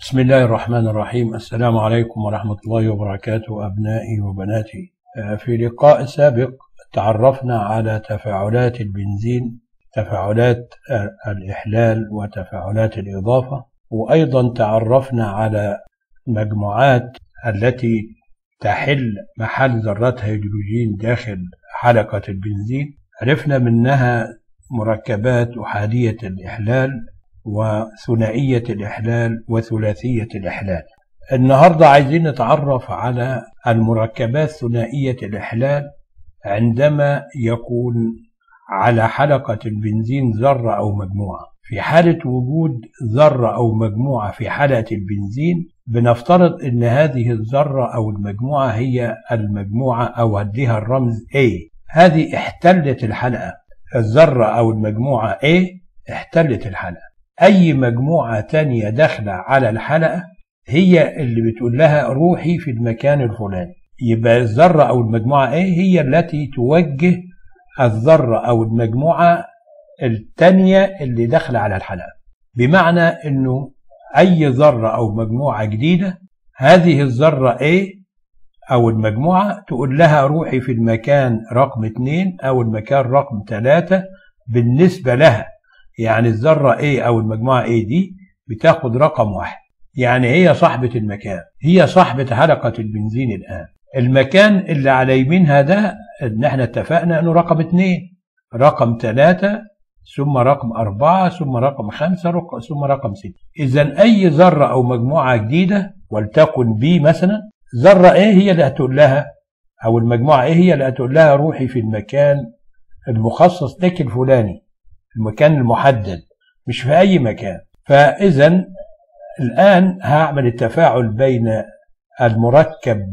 بسم الله الرحمن الرحيم السلام عليكم ورحمة الله وبركاته أبنائي وبناتي في لقاء سابق تعرفنا على تفاعلات البنزين تفاعلات الإحلال وتفاعلات الإضافة وأيضا تعرفنا على مجموعات التي تحل محل ذرات هيدروجين داخل حلقة البنزين عرفنا منها مركبات أحادية الإحلال وثنائية الإحلال وثلاثية الإحلال النهاردة عايزين نتعرف على المركبات ثنائية الإحلال عندما يكون على حلقة البنزين ذرة أو مجموعة في حالة وجود ذرة أو مجموعة في حلقة البنزين بنفترض أن هذه الذرة أو المجموعة هي المجموعة أو هديها الرمز A هذه احتلت الحلقة الذرة أو المجموعة A احتلت الحلقة أي مجموعة تانية داخلة على الحلقة هي اللي بتقول لها روحي في المكان الفلاني يبقى الذرة أو المجموعة A هي التي توجه الذرة أو المجموعة التانية اللي داخلة على الحلقة بمعنى أنه أي ذرة أو مجموعة جديدة هذه الذرة A أو المجموعة تقول لها روحي في المكان رقم 2 أو المكان رقم 3 بالنسبة لها يعني الذرة A أو المجموعة A دي بتاخد رقم واحد يعني هي صاحبة المكان هي صاحبة حلقة البنزين الآن المكان اللي على يمينها ده ان احنا اتفقنا انه رقم اتنين رقم ثلاثة ثم رقم أربعة ثم رقم خمسة ثم رقم ستة إذا أي ذرة أو مجموعة جديدة ولتكن بي مثلا ذرة إيه هي اللي هتقول لها أو المجموعة إيه هي اللي هتقول لها روحي في المكان المخصص لك الفلاني المكان المحدد مش في أي مكان فإذا الآن هعمل التفاعل بين المركب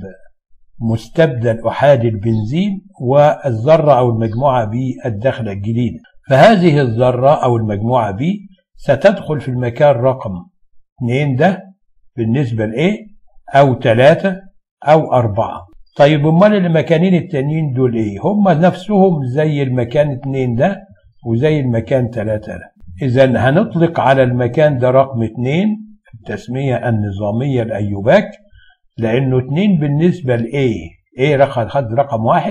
مستبدل أحادي البنزين والذرة أو المجموعة بي الدخلة الجديدة فهذه الذرة أو المجموعة بي ستدخل في المكان رقم 2 ده بالنسبة لإيه أو 3 أو 4 طيب أمال المكانين التانيين دول إيه هم نفسهم زي المكان 2 ده وزي المكان 3 ده إذا هنطلق على المكان ده رقم 2 في التسمية النظامية لأيوباك لأنه 2 بالنسبة ل A A رقم خد رقم واحد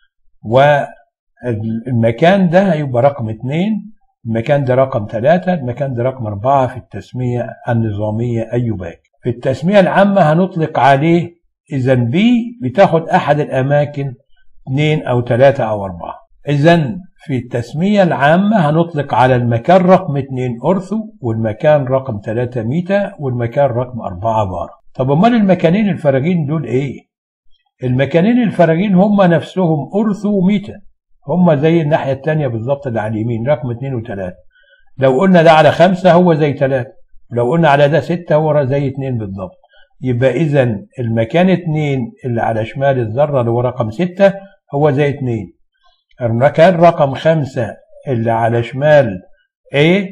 والمكان ده هيبقى رقم 2 المكان ده رقم 3 المكان ده رقم 4 في التسمية النظامية أيوباك في التسمية العامة هنطلق عليه إذا B بتاخد أحد الأماكن 2 أو 3 أو 4 إذا في التسمية العامة هنطلق على المكان رقم 2 أرثو والمكان رقم 3 ميتا والمكان رقم 4 بار طب امال المكانين الفراغين دول ايه المكانين الفراغين هم نفسهم أرثو وميتا هم زي الناحية التانية بالظبط اللي على اليمين رقم 2 و3 لو قلنا ده على خمسة هو زي 3 لو قلنا على ده 6 هو زي 2 بالظبط يبقى إذا المكان 2 اللي على شمال الذرة اللي هو رقم 6 هو زي 2 المكان رقم 5 اللي على شمال A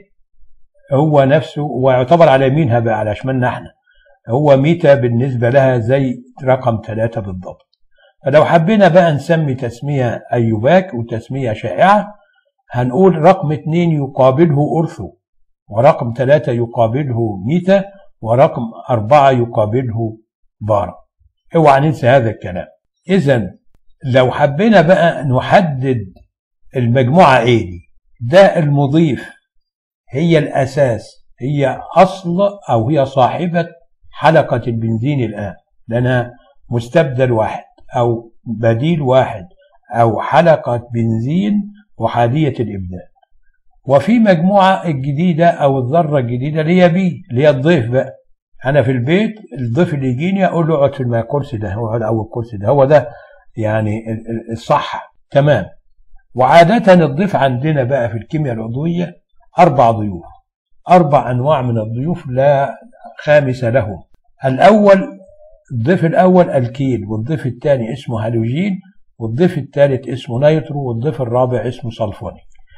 هو نفسه ويعتبر على يمينها بقى على شمالنا احنا هو ميتا بالنسبة لها زي رقم ثلاثة بالضبط فلو حبينا بقى نسمي تسمية أيوباك وتسمية شائعة هنقول رقم اثنين يقابله أرثو ورقم ثلاثة يقابله ميتا ورقم أربعة يقابله بارا اوعى ننسى هذا الكلام إذا لو حبينا بقى نحدد المجموعة ايه دي ده المضيف هي الأساس هي أصل أو هي صاحبة حلقة البنزين الآن لنا مستبدل واحد أو بديل واحد أو حلقة بنزين أحادية الإبدال وفي مجموعة الجديدة أو الذرة الجديدة اللي هي بي اللي هي الضيف بقى أنا في البيت الضيف اللي يجيني أقول له اقعد في الكرسي ده اقعد أو الكرسي ده هو ده يعني الصح تمام وعادة الضيف عندنا بقى في الكيمياء العضوية أربع ضيوف أربع أنواع من الضيوف لا خامس لهم الأول الضيف الأول الكيل والضيف الثاني اسمه هالوجين والضيف الثالث اسمه نيترو والضيف الرابع اسمه صلفوني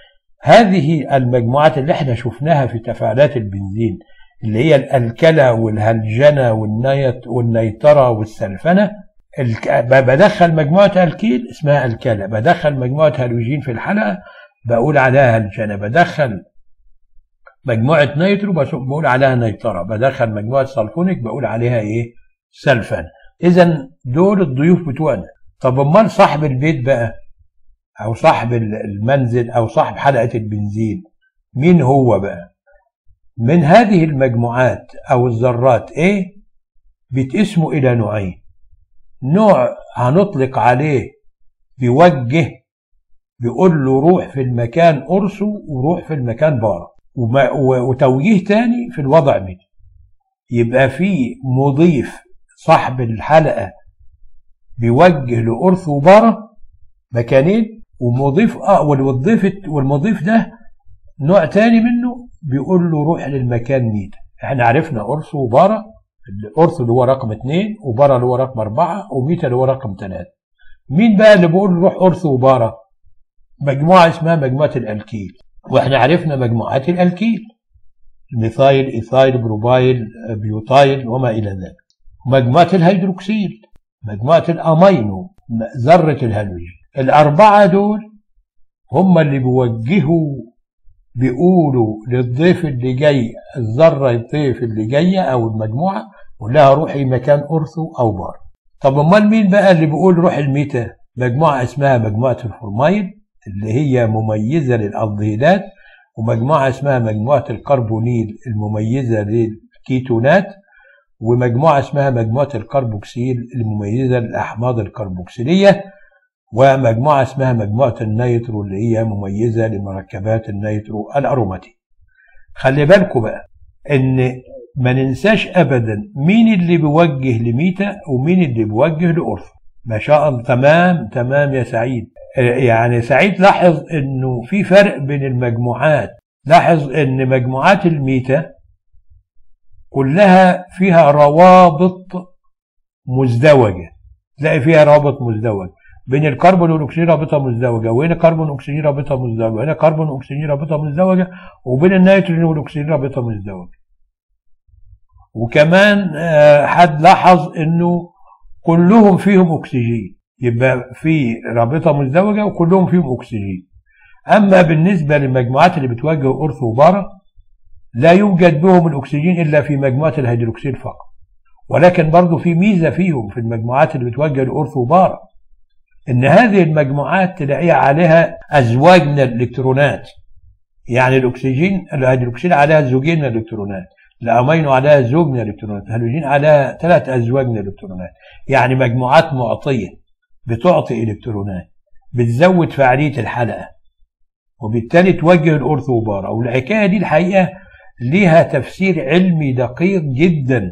هذه المجموعات اللي احنا شفناها في تفاعلات البنزين اللي هي الألكلة والهلجنة والنيت والنيترة والسلفنة بدخل مجموعة الكيل اسمها الكلة بدخل مجموعة هالوجين في الحلقة بقول عليها هلجنة بدخل مجموعة نيترو بقول عليها نيترة بدخل مجموعة سلفونيك بقول عليها ايه سلفان اذا دول الضيوف بتوعنا طب امال صاحب البيت بقى او صاحب المنزل او صاحب حلقة البنزين مين هو بقى من هذه المجموعات او الذرات ايه بيتقسموا الى نوعين نوع هنطلق عليه بيوجه بيقول له روح في المكان قرصه وروح في المكان بارة وتوجيه تاني في الوضع منه يبقى في مضيف صاحب الحلقة بيوجه لقرص وبارة مكانين ومضيف اه والمضيف والمضيف ده نوع تاني منه بيقول له روح للمكان ميتا احنا عرفنا قرص وبارة القرص اللي هو رقم اثنين وبارة اللي هو رقم اربعة وميتا اللي هو رقم ثلاثة مين بقى اللي بيقول روح قرص وبارة مجموعة اسمها مجموعة الألكيل واحنا عرفنا مجموعات الألكيل ميثايل إيثايل بروبايل بيوتايل وما إلى ذلك مجموعة الهيدروكسيل مجموعة الأمينو ذرة الهالوجين الأربعة دول هم اللي بيوجهوا بيقولوا للضيف اللي جاي الذرة الضيف اللي جاية أو المجموعة لها روحي مكان أرثو أو بار طب أمال مين بقى اللي بيقول روح الميتا مجموعة اسمها مجموعة الفورمايد اللي هي مميزة للألدهيدات ومجموعة اسمها مجموعة الكربونيل المميزة للكيتونات ومجموعة اسمها مجموعة الكربوكسيل المميزة للأحماض الكربوكسيلية ومجموعة اسمها مجموعة النيترو اللي هي مميزة لمركبات النيترو الأروماتي خلي بالكم بقى إن ما ننساش أبدا مين اللي بيوجه لميتا ومين اللي بيوجه لأورثو ما شاء الله تمام تمام يا سعيد يعني سعيد لاحظ انه في فرق بين المجموعات لاحظ ان مجموعات الميتا كلها فيها روابط مزدوجة تلاقي فيها روابط مزدوجة بين الكربون والاكسجين رابطه مزدوجه وهنا كربون واكسجين رابطه مزدوجه وهنا كربون واكسجين رابطه مزدوجه وبين النيتروجين والاكسجين رابطه مزدوجه وكمان حد لاحظ انه كلهم فيهم اكسجين يبقى في رابطه مزدوجه وكلهم فيهم اكسجين اما بالنسبه للمجموعات اللي بتواجه اورث وبارا لا يوجد بهم الاكسجين الا في مجموعه الهيدروكسيل فقط ولكن برضه في ميزه فيهم في المجموعات اللي بتواجه الاورث وبارا ان هذه المجموعات تلاقيها عليها ازواج من الالكترونات يعني الاكسجين الهيدروكسيل عليها زوجين من الالكترونات الامينو عليها زوج من الالكترونات الهيدروجين عليها ثلاث ازواج من الالكترونات يعني مجموعات معطيه بتعطي الكترونات بتزود فعاليه الحلقه وبالتالي توجه الارثوبارا والحكايه دي الحقيقه ليها تفسير علمي دقيق جدا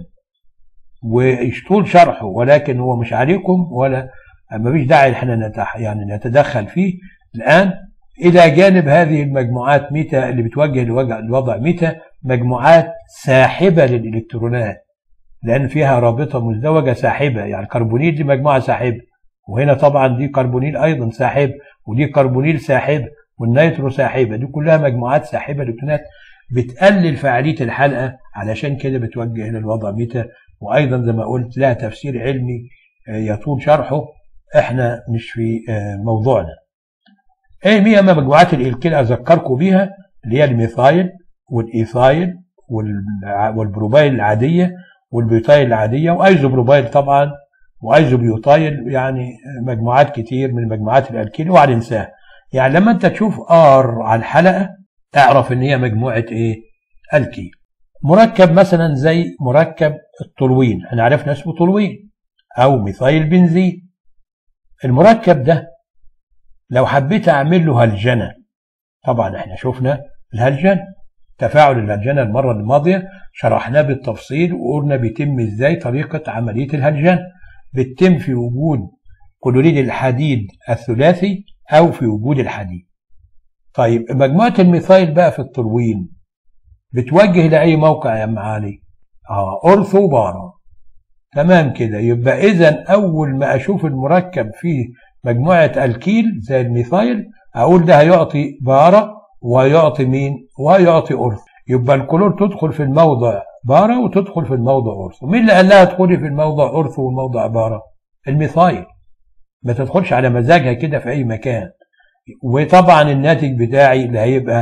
ويطول شرحه ولكن هو مش عليكم ولا ما فيش داعي احنا نتح يعني نتدخل فيه الان الى جانب هذه المجموعات ميتا اللي بتوجه الوضع ميتا مجموعات ساحبه للالكترونات لان فيها رابطه مزدوجه ساحبه يعني الكربونيل دي مجموعه ساحبه وهنا طبعا دي كربونيل ايضا ساحب ودي كربونيل ساحبه والنيترو ساحبه دي كلها مجموعات ساحبه للالكترونات بتقلل فعاليه الحلقه علشان كده بتوجه للوضع ميتا وايضا زي ما قلت لها تفسير علمي يطول شرحه احنا مش في موضوعنا ايه هي مجموعات الالكيل اذكركم بيها اللي هي الميثايل والايثايل والبروبايل العاديه والبيوتايل العاديه وايزوبروبايل طبعا وايزوبيوتايل يعني مجموعات كتير من مجموعات الالكيل اوعى ننساها يعني لما انت تشوف ار على الحلقه اعرف ان هي مجموعه ايه الكيل مركب مثلا زي مركب الطولوين احنا عرفنا اسمه طولوين او ميثايل بنزين المركب ده لو حبيت اعمل له هلجنه طبعا احنا شفنا الهلجنه تفاعل الهلجنه المره الماضيه شرحناه بالتفصيل وقلنا بيتم ازاي طريقه عمليه الهلجنه بتتم في وجود كلوريد الحديد الثلاثي او في وجود الحديد طيب مجموعه الميثايل بقى في التلوين بتوجه لاي موقع يا معالي اه اورثو بارا تمام كده يبقى اذا اول ما اشوف المركب فيه مجموعه الكيل زي الميثايل اقول ده هيعطي بارا وهيعطي مين وهيعطي اورث يبقى الكلور تدخل في الموضع بارا وتدخل في الموضع اورث مين اللي قال لها ادخلي في الموضع اورث والموضع بارا الميثايل ما تدخلش على مزاجها كده في اي مكان وطبعا الناتج بتاعي اللي هيبقى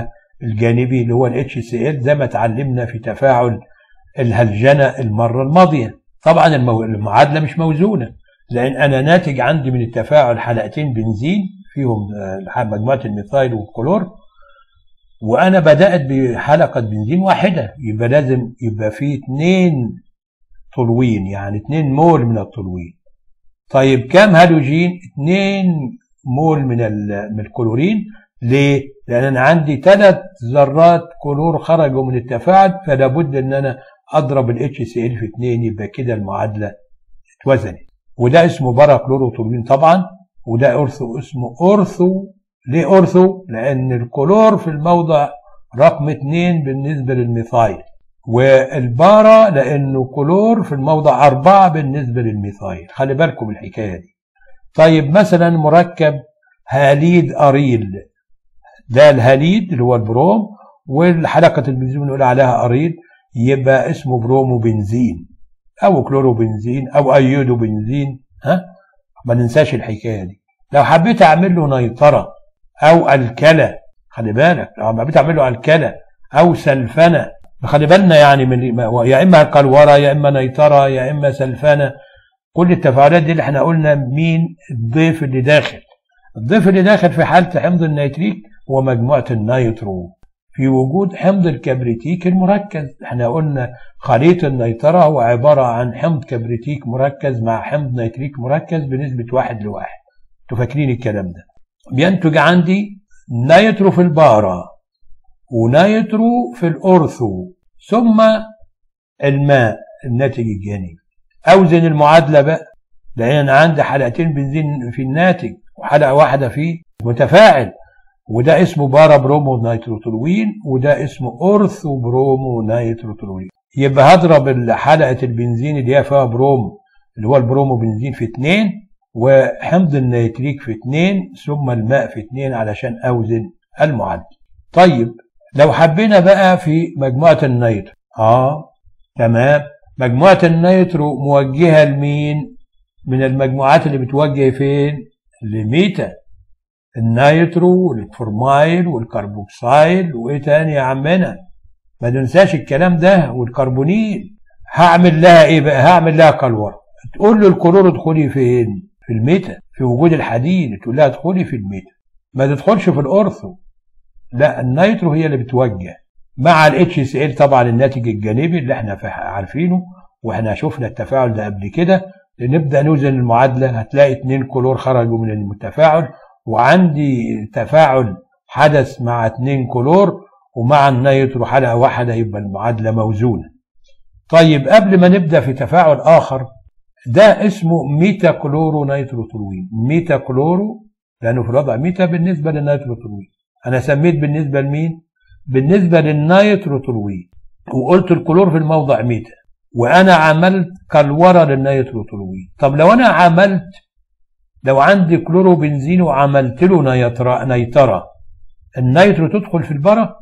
الجانبي اللي هو ال HCl زي ما اتعلمنا في تفاعل الهلجنة المرة الماضية طبعا المو... المعادلة مش موزونة لأن أنا ناتج عندي من التفاعل حلقتين بنزين فيهم مجموعة الميثايل والكلور وأنا بدأت بحلقة بنزين واحدة يبقى لازم يبقى في اتنين طلوين يعني اتنين مول من الطلوين طيب كام هالوجين اتنين مول من من الكلورين ليه؟ لأن أنا عندي ثلاث ذرات كلور خرجوا من التفاعل فلا بد إن أنا أضرب ال HCl في 2 يبقى كده المعادلة اتوزنت وده اسمه برا كلوروتولين طبعا وده أرثو اسمه أرثو ليه أرثو؟ لأن الكلور في الموضع رقم 2 بالنسبة للميثايل والبارا لأنه كلور في الموضع أربعة بالنسبة للميثايل خلي بالكم الحكاية دي طيب مثلا مركب هاليد أريل ده الهاليد اللي هو البروم والحلقة البنزين بنقول عليها أريل يبقى اسمه برومو بنزين أو كلورو بنزين أو أيودو بنزين ها ما ننساش الحكاية دي لو حبيت أعمل له نيطرة أو الكلى خلي بالك لو حبيت أعمل له الكلى أو سلفنة خلي بالنا يعني من يا إما قلورة يا إما نيطرة يا إما سلفنة كل التفاعلات دي اللي احنا قلنا مين الضيف اللي داخل الضيف اللي داخل في حالة حمض النيتريك هو مجموعة النيترو في وجود حمض الكبريتيك المركز احنا قلنا خليط النيترة هو عبارة عن حمض كبريتيك مركز مع حمض نيتريك مركز بنسبة واحد لواحد انتوا فاكرين الكلام ده بينتج عندي نيترو في البارا ونيترو في الأرثو ثم الماء الناتج الجانبي أوزن المعادلة بقى لأن أنا عندي حلقتين بنزين في الناتج وحلقة واحدة في متفاعل وده اسمه بارا برومو نيتروتولوين وده اسمه أرثو برومو نيتروتولوين يبقى هضرب حلقة البنزين اللي هي فيها بروم اللي هو البرومو بنزين في اتنين وحمض النيتريك في اتنين ثم الماء في اتنين علشان أوزن المعادلة طيب لو حبينا بقى في مجموعة النيترو اه تمام مجموعة النيترو موجهة لمين من المجموعات اللي بتوجه فين لميتا النيترو والفورمايل والكربوكسايل وايه تاني يا عمنا ما ننساش الكلام ده والكربونيل هعمل لها ايه بقى هعمل لها كلور تقول له الكلور ادخلي فين في الميتا في وجود الحديد تقول لها ادخلي في الميتا ما تدخلش في الأرثو لا النيترو هي اللي بتوجه مع الاتش سي ال طبعا الناتج الجانبي اللي احنا عارفينه واحنا شفنا التفاعل ده قبل كده نبدا نوزن المعادله هتلاقي اتنين كلور خرجوا من التفاعل وعندي تفاعل حدث مع اتنين كلور ومع النيترو حلقه واحده يبقى المعادله موزونه طيب قبل ما نبدا في تفاعل اخر ده اسمه ميتا كلورو نيتروتولوين ميتا كلورو لانه في الوضع ميتا بالنسبه للنيتروتولوين انا سميت بالنسبه لمين بالنسبه للنيتروتولوين وقلت الكلور في الموضع ميتا وانا عملت كلوره للنيتروتولوين طب لو انا عملت لو عندي كلورو بنزين وعملت له نيترا نيترا النيترو تدخل في البرة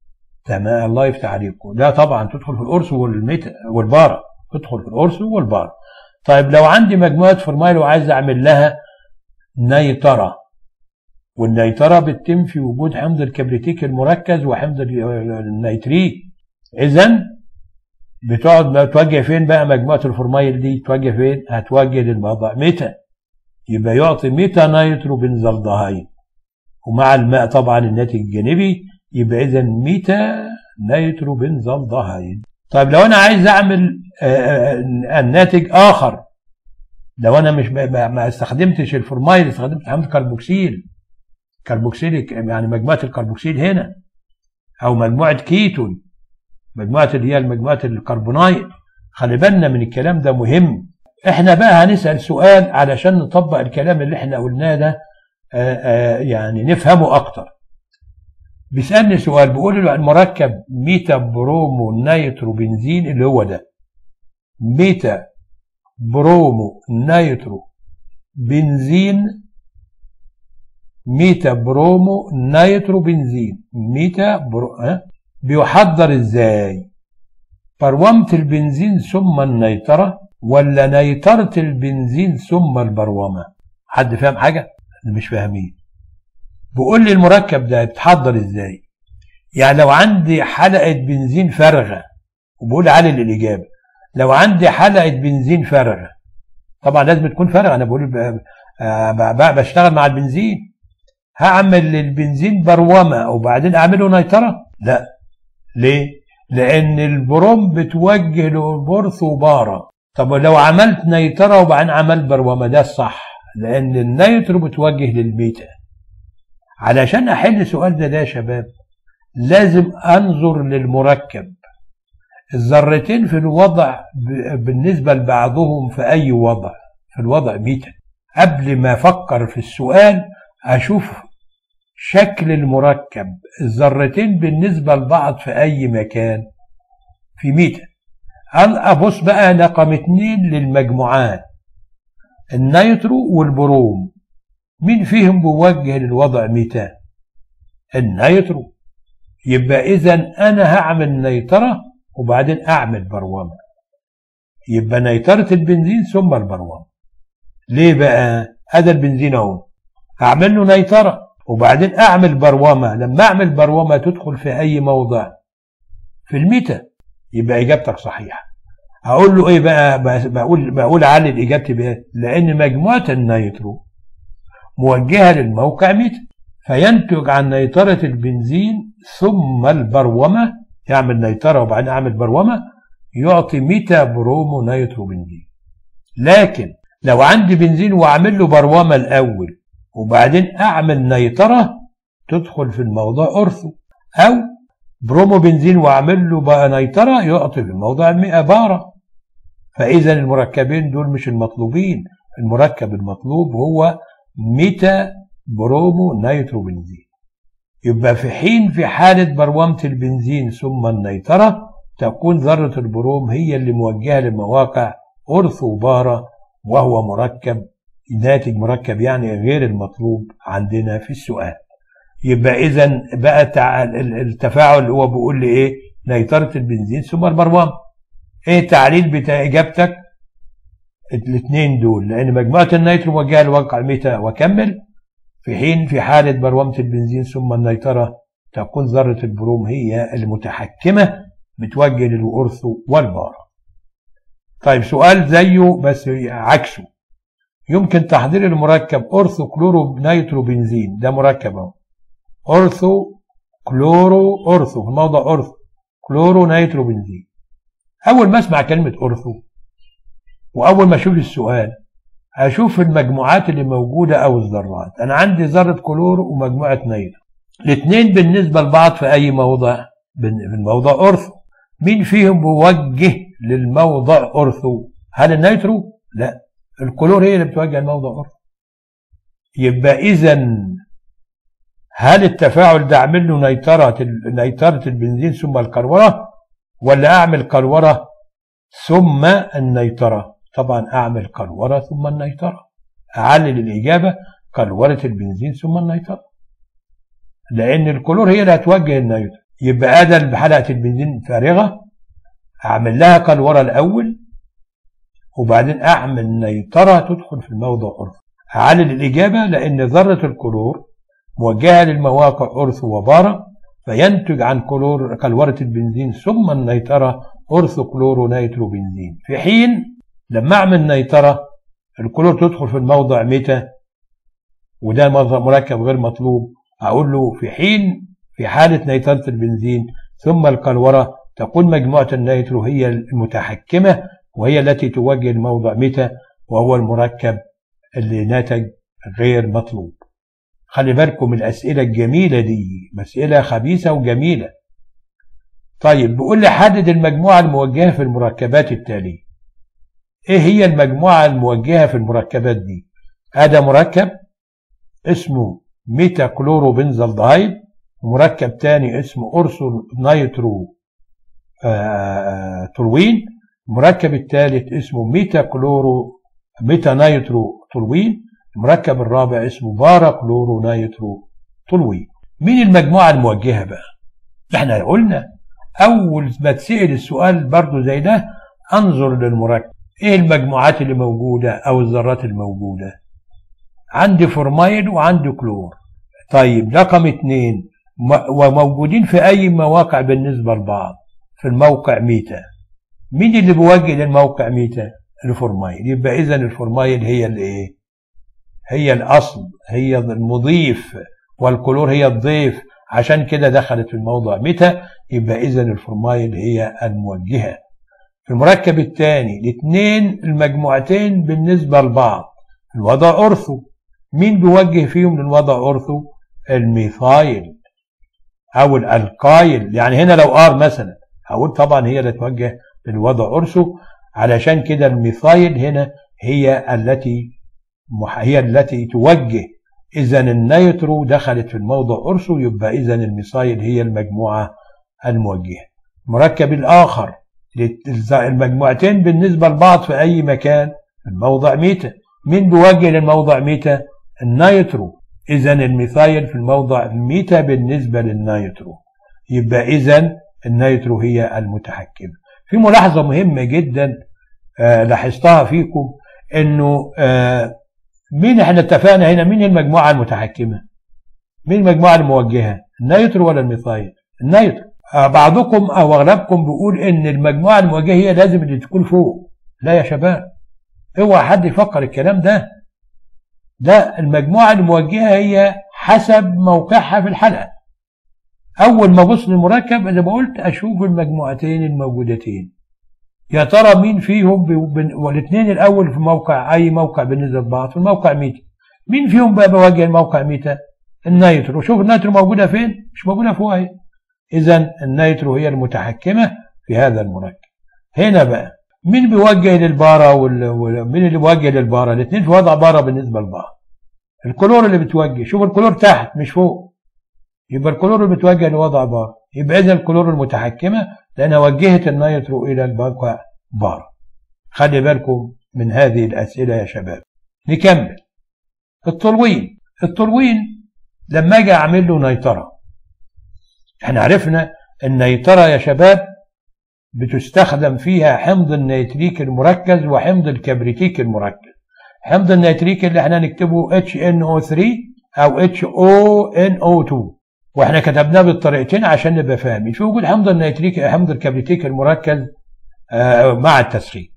تمام الله يفتح عليكم لا طبعا تدخل في القرص والميتا والبارة تدخل في القرص والبارة طيب لو عندي مجموعة فورمايل وعايز اعمل لها نيترا والنيترة بتتم في وجود حمض الكبريتيك المركز وحمض النيتريك اذا بتقعد توجه فين بقى مجموعة الفورمايل دي توجه فين هتوجه للموضع ميتا يبقى يعطي ميتا نيترو بنزلدهايد ومع الماء طبعا الناتج الجانبي يبقى اذا ميتا نيترو بنزلدهايد طيب لو انا عايز اعمل الناتج اخر لو انا مش ما استخدمتش الفورمايل استخدمت حمض كربوكسيل كربوكسيل يعني مجموعه الكربوكسيل هنا او مجموعه كيتون مجموعه اللي هي المجموعات الكربونايد خلي بالنا من الكلام ده مهم احنا بقى هنسال سؤال علشان نطبق الكلام اللي احنا قلناه ده آآ آآ يعني نفهمه اكتر بيسالني سؤال بيقول له المركب ميتا برومو نيترو بنزين اللي هو ده ميتا برومو نيترو بنزين ميتا برومو نيترو بنزين ميتا برو... ها؟ بيحضر ازاي برومة البنزين ثم النيترة ولا نيترة البنزين ثم البرومة حد فاهم حاجة مش فاهمين بيقول لي المركب ده بيتحضر ازاي يعني لو عندي حلقة بنزين فارغة وبقول علي الإجابة لو عندي حلقة بنزين فارغة طبعا لازم تكون فارغة أنا بقول بشتغل مع البنزين هعمل البنزين برومة وبعدين أعمله نيترة لا ليه لأن البروم بتوجه للبرث وبارة طب لو عملت نيترة وبعدين عملت برومة ده الصح لأن النيترو بتوجه للبيتا علشان أحل السؤال ده ده يا شباب لازم أنظر للمركب الذرتين في الوضع بالنسبة لبعضهم في أي وضع في الوضع بيتا قبل ما أفكر في السؤال أشوف شكل المركب الذرتين بالنسبة لبعض في أي مكان في ميتا أبص بقى رقم اتنين للمجموعات النيترو والبروم مين فيهم بيوجه للوضع ميتا النيترو يبقى إذا أنا هعمل نيترة وبعدين أعمل برومة يبقى نيترة البنزين ثم البرومة ليه بقى؟ هذا البنزين أهو هعمل له نيترة وبعدين أعمل برومة لما أعمل برومة تدخل في أي موضع في الميتا يبقى إجابتك صحيحة هقول له إيه بقى بقول بقول علل إجابتي بإيه؟ لأن مجموعة النيترو موجهة للموقع ميتا فينتج عن نيترة البنزين ثم البرومة يعمل نيترة وبعدين أعمل برومة يعطي ميتا برومو نيترو بنزين لكن لو عندي بنزين وأعمل له برومة الأول وبعدين أعمل نيترة تدخل في الموضوع أرثو أو برومو بنزين وأعمل له بقى نيترة يعطي في الموضوع 100 بارة فإذا المركبين دول مش المطلوبين المركب المطلوب هو ميتا برومو نيترو بنزين يبقى في حين في حالة برومة البنزين ثم النيترة تكون ذرة البروم هي اللي موجهة لمواقع أرثو بارة وهو مركب ناتج مركب يعني غير المطلوب عندنا في السؤال يبقى اذا بقى التفاعل اللي هو بيقول لي ايه نيترة البنزين ثم البروام ايه التعليل بتاع اجابتك الاثنين دول لان مجموعه النيترو موجهه لواقع ميتا وكمل في حين في حاله برومه البنزين ثم النيتره تكون ذره البروم هي المتحكمه بتوجه للأرثو والبارة طيب سؤال زيه بس عكسه يمكن تحضير المركب أرثو كلورو نيترو بنزين ده مركب اهو أرثو كلورو أرثو في موضع أرثو كلورو نيترو بنزين أول ما أسمع كلمة أرثو وأول ما أشوف السؤال أشوف المجموعات اللي موجودة أو الذرات أنا عندي ذرة كلورو ومجموعة نيترو الاثنين بالنسبة لبعض في أي موضع في الموضع أرثو مين فيهم بيوجه للموضع أرثو هل النيترو؟ لا الكلور هي اللي بتوجه الموضع أرثو يبقى إذا هل التفاعل ده أعمل له نيترة نيترة البنزين ثم الكروره ولا أعمل كروره ثم النيترة طبعا أعمل كروره ثم النيترة أعلل الإجابة كروره البنزين ثم النيترة لأن الكلور هي اللي هتوجه النيترة يبقى أدل بحلقة البنزين فارغة أعمل لها كروره الأول وبعدين أعمل نيترة تدخل في الموضع أرث أعلل الإجابة لأن ذرة الكلور موجهة للمواقع أرث وبارة فينتج عن كلور كلورة البنزين ثم النيترة أرث كلورو نيترو بنزين في حين لما أعمل نيترة الكلور تدخل في الموضع متى وده مركب غير مطلوب أقول له في حين في حالة نيترة البنزين ثم الكلورة تكون مجموعة النيترو هي المتحكمة وهي التي توجه الموضع متى وهو المركب اللي نتج غير مطلوب خلي بالكم الأسئلة الجميلة دي مسألة خبيثة وجميلة طيب بيقول لي حدد المجموعة الموجهة في المركبات التالية ايه هي المجموعة الموجهة في المركبات دي هذا مركب اسمه ميتا كلورو بنزالدهايد ومركب تاني اسمه أرسل نيترو تولوين المركب الثالث اسمه ميتا كلورو ميتا نيترو تولوين المركب الرابع اسمه بارا كلورو نيترو تولوين مين المجموعة الموجهة بقى احنا قلنا اول ما تسأل السؤال برضو زي ده انظر للمركب ايه المجموعات اللي موجودة او الذرات الموجودة عندي فورمايل وعندي كلور طيب رقم اتنين وموجودين في أي مواقع بالنسبة لبعض في الموقع ميتا مين اللي بيوجه للموقع ميتا الفورمايل يبقى إذا الفورمايل هي الإيه هي الأصل هي المضيف والكلور هي الضيف عشان كده دخلت في الموضوع متى يبقى إذا الفورمايل هي الموجهة في المركب الثاني الاثنين المجموعتين بالنسبة لبعض الوضع أرثو مين بيوجه فيهم للوضع أرثو الميثايل أو الألقايل يعني هنا لو آر مثلا هقول طبعا هي اللي توجه للوضع أرثو علشان كده الميثايل هنا هي التي هي التي توجه إذا النيترو دخلت في الموضع أرثو يبقى إذا الميثايل هي المجموعة الموجهة المركب الآخر المجموعتين بالنسبة لبعض في أي مكان الموضع ميتا مين بيوجه للموضع ميتا النيترو إذا الميثايل في الموضع ميتا بالنسبة للنيترو يبقى إذا النيترو هي المتحكمة في ملاحظة مهمة جدا آه لاحظتها فيكم انه آه مين احنا اتفقنا هنا مين المجموعة المتحكمة مين المجموعة الموجهة النيترو ولا الميثايل النيترو آه بعضكم او اغلبكم بيقول ان المجموعة الموجهة هي لازم اللي تكون فوق لا يا شباب اوعى حد يفكر الكلام ده ده المجموعة الموجهة هي حسب موقعها في الحلقة أول ما أبص للمركب زي ما قلت أشوف المجموعتين الموجودتين يا ترى مين فيهم والاثنين الأول في موقع أي موقع بالنسبة لبعض في الموقع ميتا مين فيهم بقى بوجه الموقع ميتا النيترو شوف النيترو موجودة فين مش موجودة فوق اهي إذا النيترو هي المتحكمة في هذا المركب هنا بقى مين بيوجه للبارة ومين اللي بيوجه للبارة الاثنين في وضع بارة بالنسبة لبعض الكلور اللي بتوجه شوف الكلور تحت مش فوق يبقى الكلور اللي بتوجه لوضع بار يبقى اذا الكلور المتحكمة لأنها وجهت النيترو إلى الموقع بار خلي بالكم من هذه الأسئلة يا شباب نكمل التلوين التلوين لما اجي اعمل له نيترة احنا عرفنا النيترة يا شباب بتستخدم فيها حمض النيتريك المركز وحمض الكبريتيك المركز حمض النيتريك اللي احنا نكتبه HNO3 او HONO2 واحنا كتبناه بالطريقتين عشان نبقى فاهمين في وجود حمض النيتريك حمض الكبريتيك المركز مع التسخين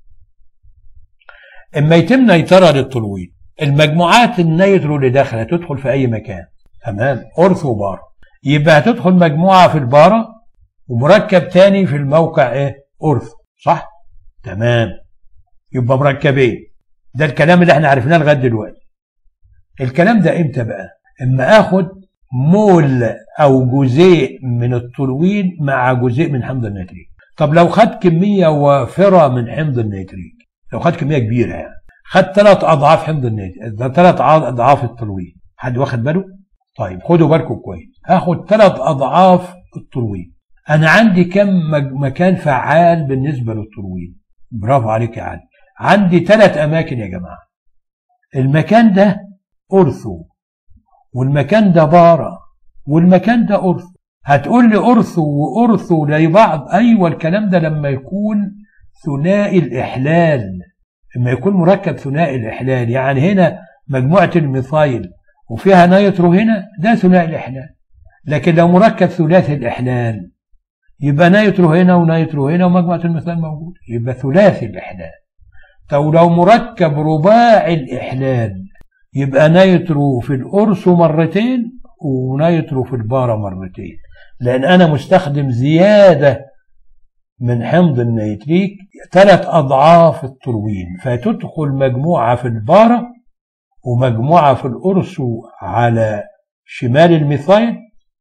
اما يتم نيترة للتلوين المجموعات النيترو اللي داخله تدخل في اي مكان تمام اورثو بار يبقى هتدخل مجموعه في الباره ومركب تاني في الموقع ايه اورثو صح تمام يبقى مركبين ده الكلام اللي احنا عرفناه لغايه دلوقتي الكلام ده امتى بقى اما اخد مول او جزيء من التلوين مع جزيء من حمض النيتريك طب لو خد كميه وافره من حمض النيتريك لو خد كميه كبيره يعني خد ثلاث اضعاف حمض النيتريك ده ثلاث اضعاف التلوين حد واخد باله طيب خدوا بالكم كويس هاخد ثلاث اضعاف التلوين انا عندي كم مكان فعال بالنسبه للتلوين برافو عليك يا علي عندي ثلاث اماكن يا جماعه المكان ده أرثو والمكان ده بارة والمكان ده أرثو هتقول لي أرثو وأرثو لبعض أيوة الكلام ده لما يكون ثنائي الإحلال لما يكون مركب ثنائي الإحلال يعني هنا مجموعة الميثايل وفيها نيترو هنا ده ثنائي الإحلال لكن لو مركب ثلاثي الإحلال يبقى نيترو هنا ونيترو هنا ومجموعة الميثايل موجود يبقى ثلاثي الإحلال طب لو مركب رباعي الإحلال يبقى نيترو في الأرسو مرتين ونيترو في البارة مرتين لأن أنا مستخدم زيادة من حمض النيتريك ثلاث أضعاف التروين فتدخل مجموعة في البارة ومجموعة في الأرسو على شمال الميثايل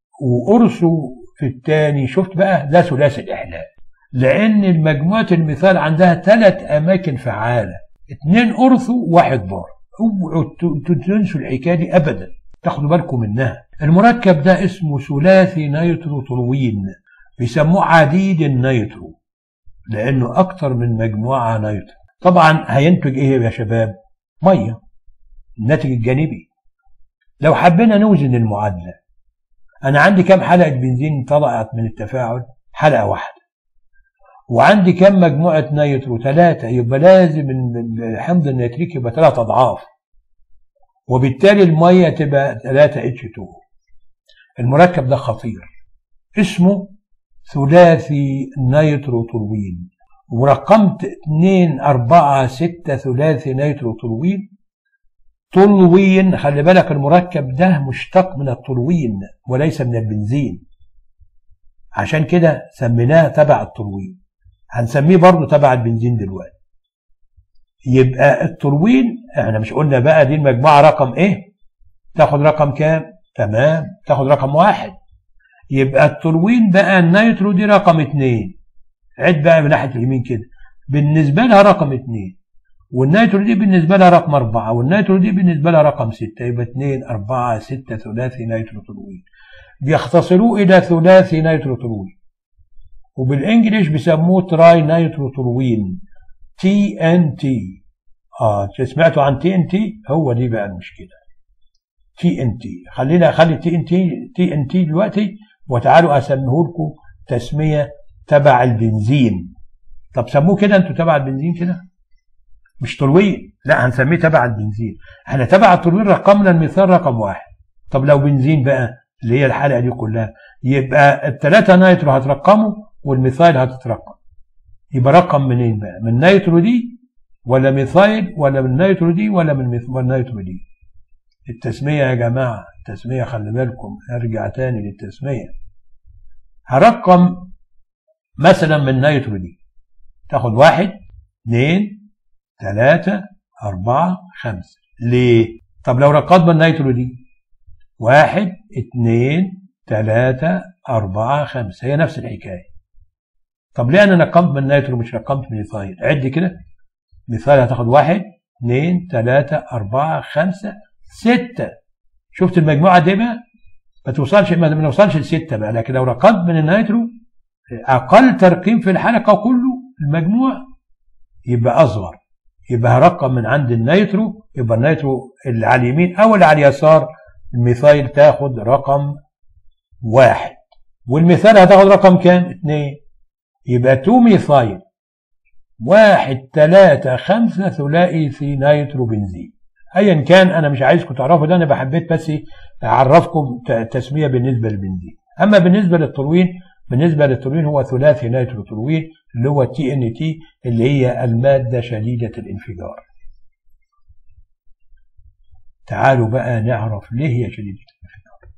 وأرسو في الثاني شفت بقى ده ثلاثي الإحلال لأن مجموعة المثال عندها ثلاث أماكن فعالة اثنين أرثو واحد بار اوعوا تنسوا الحكاية دي أبدا تاخدوا بالكم منها المركب ده اسمه ثلاثي نيترو تولوين بيسموه عديد النيترو لأنه أكتر من مجموعة نيترو طبعا هينتج إيه يا شباب؟ مية الناتج الجانبي لو حبينا نوزن المعادلة أنا عندي كام حلقة بنزين طلعت من التفاعل؟ حلقة واحدة وعندي كم مجموعة نيترو ثلاثة يبقى لازم حمض النيتريك يبقى ثلاث أضعاف وبالتالي المية تبقى 3 اتش 2 المركب ده خطير اسمه ثلاثي نيتروتولوين ورقمت 2 4 6 ثلاثي نيتروتولوين طلوين خلي بالك المركب ده مشتق من الطلوين وليس من البنزين عشان كده سميناه تبع الطلوين هنسميه برضه تبع البنزين دلوقتي يبقى الطلوين احنا مش قلنا بقى دي المجموعه رقم ايه تاخد رقم كام تمام تاخد رقم واحد يبقى التولوين بقى النيترو دي رقم اتنين عد بقى من ناحيه اليمين كده بالنسبه لها رقم اتنين والنيترو دي بالنسبه لها رقم اربعه والنيترو دي بالنسبه لها رقم سته يبقى اتنين اربعه سته ثلاثي نيترو تولوين بيختصروه الى ثلاثي نيترو تولوين وبالانجليش بيسموه تراي نيترو تولوين تي ان تي اه سمعتوا عن تي ان تي هو دي بقى المشكله تي ان تي خلينا اخلي تي ان تي تي ان تي دلوقتي وتعالوا اسميه لكم تسميه تبع البنزين طب سموه كده انتوا تبع البنزين كده مش طلوين لا هنسميه تبع البنزين احنا تبع الطلوين رقمنا المثال رقم واحد طب لو بنزين بقى اللي هي الحلقه دي كلها يبقى الثلاثه نايترو هترقموا والميثايل هتترقم يبقى رقم منين بقى من نيترو دي ولا ميثايل ولا من نيترو دي ولا من نيترو دي التسمية يا جماعة التسمية خلي بالكم ارجع تاني للتسمية هرقم مثلا من نيترو دي تاخد واحد اثنين ثلاثة أربعة خمسة ليه؟ طب لو رقمنا النيترو دي واحد اثنين ثلاثة أربعة خمسة هي نفس الحكاية طب ليه أنا نقمت من نيترو مش رقمت من ميثايل عد كده مثال هتاخد واحد اثنين ثلاثة أربعة خمسة ستة شفت المجموعة دي بقى ما توصلش ما نوصلش لستة بقى لكن لو رقمت من النيترو أقل ترقيم في الحلقة كله المجموع يبقى أصغر يبقى هرقم من عند النيترو يبقى النيترو اللي على اليمين أو اللي على اليسار الميثايل تاخد رقم واحد والمثال هتاخد رقم كام؟ اثنين يبقى تو ميثايل واحد ثلاثة خمسة ثلاثي في نيترو بنزين ايا كان انا مش عايزكم تعرفوا ده انا بحبيت بس اعرفكم تسميه بالنسبه للبنزين اما بالنسبه للتروين بالنسبه للتروين هو ثلاثي نيتروتولوين اللي هو تي ان تي اللي هي الماده شديده الانفجار تعالوا بقى نعرف ليه هي شديده الانفجار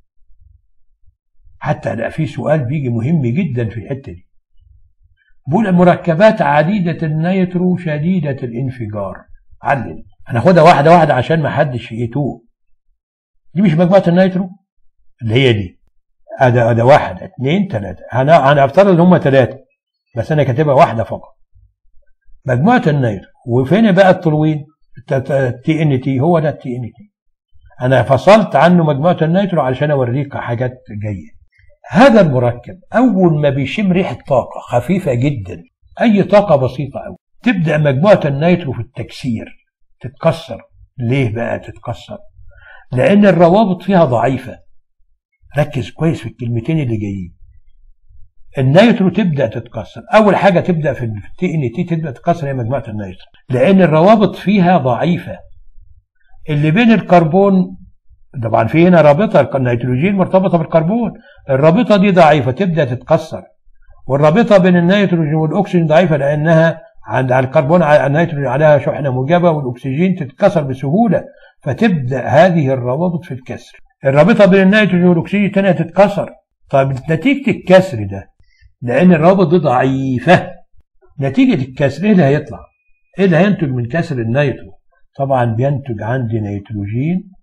حتى لا في سؤال بيجي مهم جدا في الحته دي بقول مركبات عديده النيترو شديده الانفجار علل هناخدها واحدة واحدة عشان ما حدش يتوه دي مش مجموعة النيترو اللي هي دي أدا أدا واحد اثنين ثلاثة هنفترض ان هم ثلاثة بس أنا كاتبها واحدة فقط مجموعة النيترو وفين بقى التلوين التي ان تي هو ده التي ان تي أنا فصلت عنه مجموعة النيترو علشان أوريك حاجات جاية هذا المركب أول ما بيشم ريحة طاقة خفيفة جدا أي طاقة بسيطة أوي تبدأ مجموعة النيترو في التكسير تتكسر ليه بقى تتكسر لان الروابط فيها ضعيفة ركز كويس في الكلمتين اللي جايين النيترو تبدا تتكسر اول حاجه تبدا في التي ان تي تبدا تتكسر هي مجموعه النيترو لان الروابط فيها ضعيفه اللي بين الكربون طبعا في هنا رابطه النيتروجين مرتبطه بالكربون الرابطه دي ضعيفه تبدا تتكسر والرابطه بين النيتروجين والاكسجين ضعيفه لانها عند الكربون النيتروجين عليها شحنة موجبة والأكسجين تتكسر بسهولة فتبدأ هذه الروابط في الكسر الرابطة بين النيتروجين والأكسجين الثانية تتكسر طيب نتيجة الكسر ده لأن الروابط دي ضعيفة نتيجة الكسر إيه اللي هيطلع؟ إيه اللي هينتج من كسر النيترو؟ طبعا بينتج عندي نيتروجين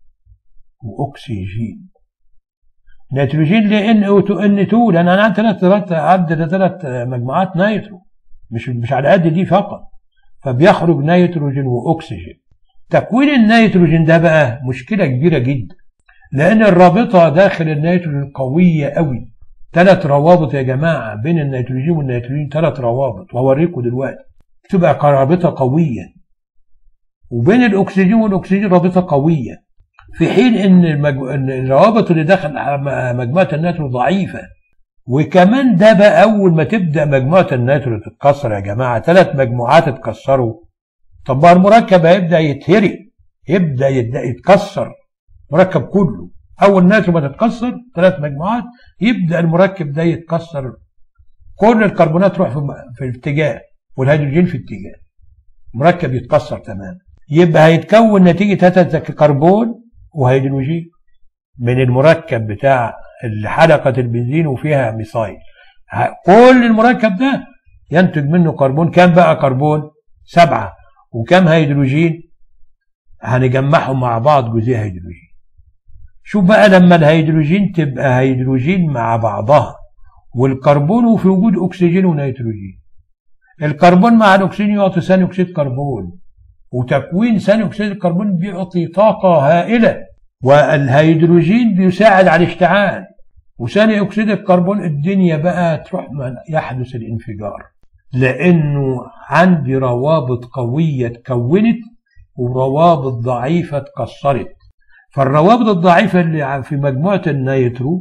وأكسجين نيتروجين لان او 2 ان 2 لان انا عندي ثلاث عندي ثلاث مجموعات نيترو مش مش على قد دي فقط فبيخرج نيتروجين واكسجين تكوين النيتروجين ده بقى مشكله كبيره جدا لان الرابطه داخل النيتروجين قويه قوي ثلاث روابط يا جماعه بين النيتروجين والنيتروجين ثلاث روابط وهوريكم دلوقتي تبقى رابطه قويه وبين الاكسجين والاكسجين رابطه قويه في حين ان الروابط اللي داخل مجموعه النيتروجين ضعيفه وكمان ده بقى اول ما تبدا مجموعه النيترو تتكسر يا جماعه ثلاث مجموعات اتكسروا طب ما المركب هيبدا يتهري يبدا يتكسر مركب كله اول نيترو ما تتكسر ثلاث مجموعات يبدا المركب ده يتكسر كل الكربونات تروح في, في اتجاه والهيدروجين في اتجاه مركب يتكسر تماما يبقى هيتكون نتيجه هذا كربون وهيدروجين من المركب بتاع حلقه البنزين وفيها ميثايل كل المركب ده ينتج منه كربون كام بقى كربون سبعة وكم هيدروجين هنجمعهم مع بعض جزيء هيدروجين شوف بقى لما الهيدروجين تبقى هيدروجين مع بعضها والكربون وفي وجود اكسجين ونيتروجين الكربون مع الاكسجين يعطي ثاني اكسيد كربون وتكوين ثاني اكسيد الكربون بيعطي طاقه هائله والهيدروجين بيساعد على الاشتعال وثاني اكسيد الكربون الدنيا بقى تروح يحدث الانفجار لانه عندي روابط قويه اتكونت وروابط ضعيفه اتكسرت فالروابط الضعيفه اللي في مجموعه النيترو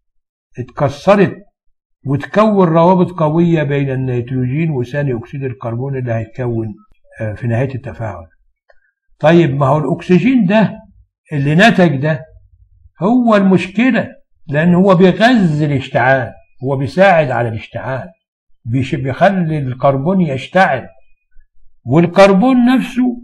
اتكسرت وتكون روابط قويه بين النيتروجين وثاني اكسيد الكربون اللي هيتكون في نهايه التفاعل طيب ما هو الاكسجين ده اللي نتج ده هو المشكله لان هو بيغذي الاشتعال هو بيساعد على الاشتعال بيخلي الكربون يشتعل والكربون نفسه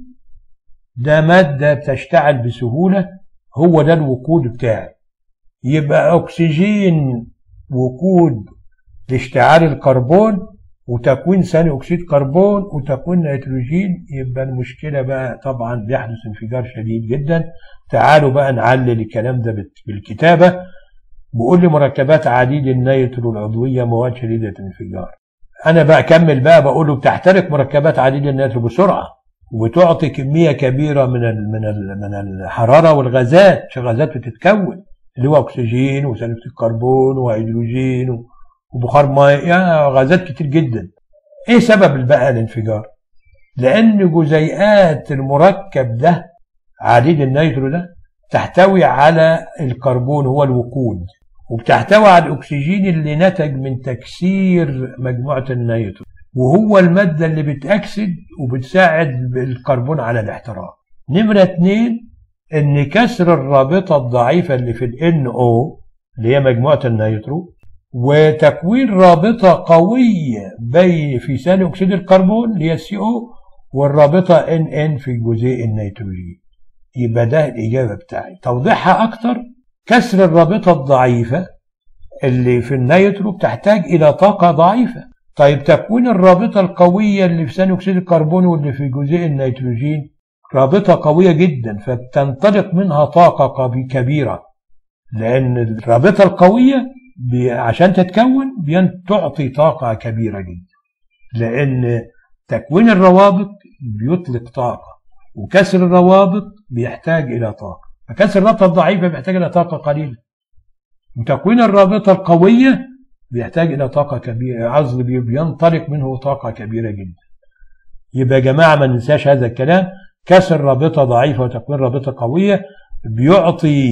ده مادة بتشتعل بسهولة هو ده الوقود بتاعي يبقى أكسجين وقود لاشتعال الكربون وتكوين ثاني أكسيد كربون وتكوين نيتروجين يبقى المشكلة بقى طبعا بيحدث انفجار شديد جدا تعالوا بقى نعلل الكلام ده بالكتابة بيقول لي مركبات عديد النيترو العضوية مواد شديدة الانفجار أنا بقى أكمل بقى بقول له بتحترق مركبات عديد النيترو بسرعة وتعطي كمية كبيرة من ال من ال من الحرارة والغازات في غازات بتتكون اللي هو أكسجين وثاني أكسيد الكربون وهيدروجين وبخار ماء يعني غازات كتير جدا إيه سبب بقى الانفجار؟ لأن جزيئات المركب ده عديد النيترو ده تحتوي على الكربون هو الوقود وبتحتوي على الأكسجين اللي نتج من تكسير مجموعة النيترو وهو المادة اللي بتأكسد وبتساعد الكربون على الاحتراق نمرة اتنين ان كسر الرابطة الضعيفة اللي في ال NO اللي هي مجموعة النيترو وتكوين رابطة قوية بين في ثاني أكسيد الكربون اللي هي CO والرابطة NN في جزيء النيتروجين يبقى ده الإجابة بتاعي توضيحها أكتر كسر الرابطة الضعيفة اللي في النيترو بتحتاج إلى طاقة ضعيفة طيب تكوين الرابطة القوية اللي في ثاني أكسيد الكربون واللي في جزيء النيتروجين رابطة قوية جدا فبتنطلق منها طاقة كبيرة لأن الرابطة القوية عشان تتكون تعطي طاقة كبيرة جدا لأن تكوين الروابط بيطلق طاقة وكسر الروابط بيحتاج إلى طاقة فكسر الرابطة الضعيفة بيحتاج إلى طاقة قليلة وتكوين الرابطة القوية بيحتاج إلى طاقة كبيرة عزل بينطلق منه طاقة كبيرة جدا يبقى يا جماعة ما ننساش هذا الكلام كسر رابطة ضعيفة وتكوين رابطة قوية بيعطي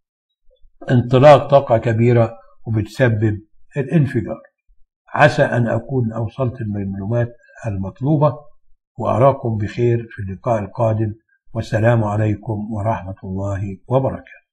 انطلاق طاقة كبيرة وبتسبب الانفجار عسى أن أكون أوصلت المعلومات المطلوبة وأراكم بخير في اللقاء القادم والسلام عليكم ورحمة الله وبركاته